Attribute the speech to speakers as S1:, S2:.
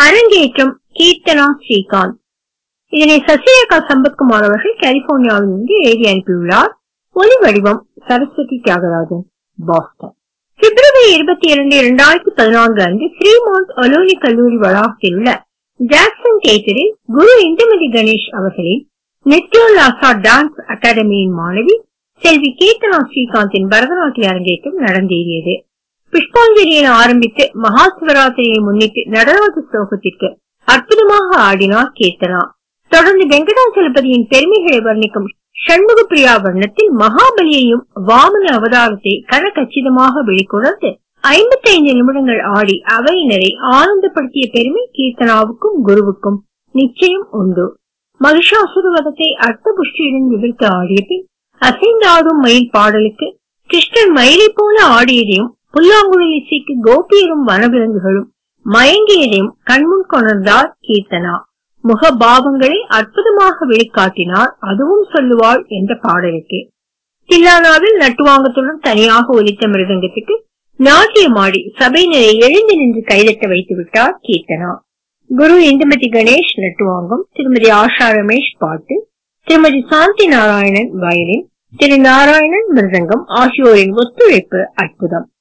S1: அரங்கேற்றம் கீர்த்தனா ஸ்ரீகாந்த் இதனை சசிரேகா சம்பத்குமார் அவர்கள் கலிபோர்னியாவில் இருந்து எழுதி அனுப்பியுள்ளார் ஒலி வடிவம் சரஸ்வதி தியாகராஜன் பாஸ்டன் பிப்ரவரி இருபத்தி இரண்டு இரண்டாயிரத்தி பதினான்கு அன்று ஃப்ரீமவுண்ட் அலோனி கல்லூரி வளாகத்தில் உள்ள ஜாக்சன் தியேட்டரில் குரு இந்துமதி கணேஷ் அவர்களின் நித்யோல்லாசா டான்ஸ் அகாடமியின் மாணவி செல்வி கீர்த்தனா ஸ்ரீகாந்தின் பரதநாட்டிய அரங்கேற்றம் நடந்தேறியது புஷ்பாஞ்சலியை ஆரம்பித்து மகா சிவராத்திரியை முன்னிட்டு நடராஜ ஸ்லோகத்திற்கு அற்புதமாக ஆடினார் கீர்த்தனா தொடர்ந்து வெங்கடாச்சலபதியின் பெருமைகளை வர்ணிக்கும் சண்முக பிரியா வர்ணத்தில் மகாபலியையும் வாமன அவதாரத்தை கனகச்சிதமாக வெளிக்கொணர்ந்து ஐம்பத்தைந்து நிமிடங்கள் ஆடி அவையினரை ஆனந்தப்படுத்திய பெருமை கீர்த்தனாவுக்கும் குருவுக்கும் நிச்சயம் உண்டு மகிஷாசுரவதத்தை அர்த்த புஷ்டியுடன் விவரித்து ஆடிய பின் அசைந்தாடும் மயில் பாடலுக்கு கிருஷ்ணன் மயிலை போல ஆடியதையும் புல்லாங்குழல் இசைக்கு கோபியரும் வனவிலங்குகளும் மயங்கியதையும் கண்முன் கொணர்ந்தார் கீர்த்தனா முக பாவங்களை அற்புதமாக வெளிக்காட்டினார் அதுவும் சொல்லுவாள் என்ற பாடலுக்கு தில்லானாவில் நட்டுவாங்கத்துடன் தனியாக ஒலித்த மிருதங்கத்துக்கு நாட்டியமாடி சபையினரை எழுந்து நின்று கைதட்ட வைத்து விட்டார் கீர்த்தனா குரு இந்துமதி கணேஷ் நட்டுவாங்கம் திருமதி ஆஷா ரமேஷ் பாட்டு திருமதி சாந்தி நாராயணன் வயலின் திரு நாராயணன் மிருதங்கம் ஆகியோரின் ஒத்துழைப்பு அற்புதம்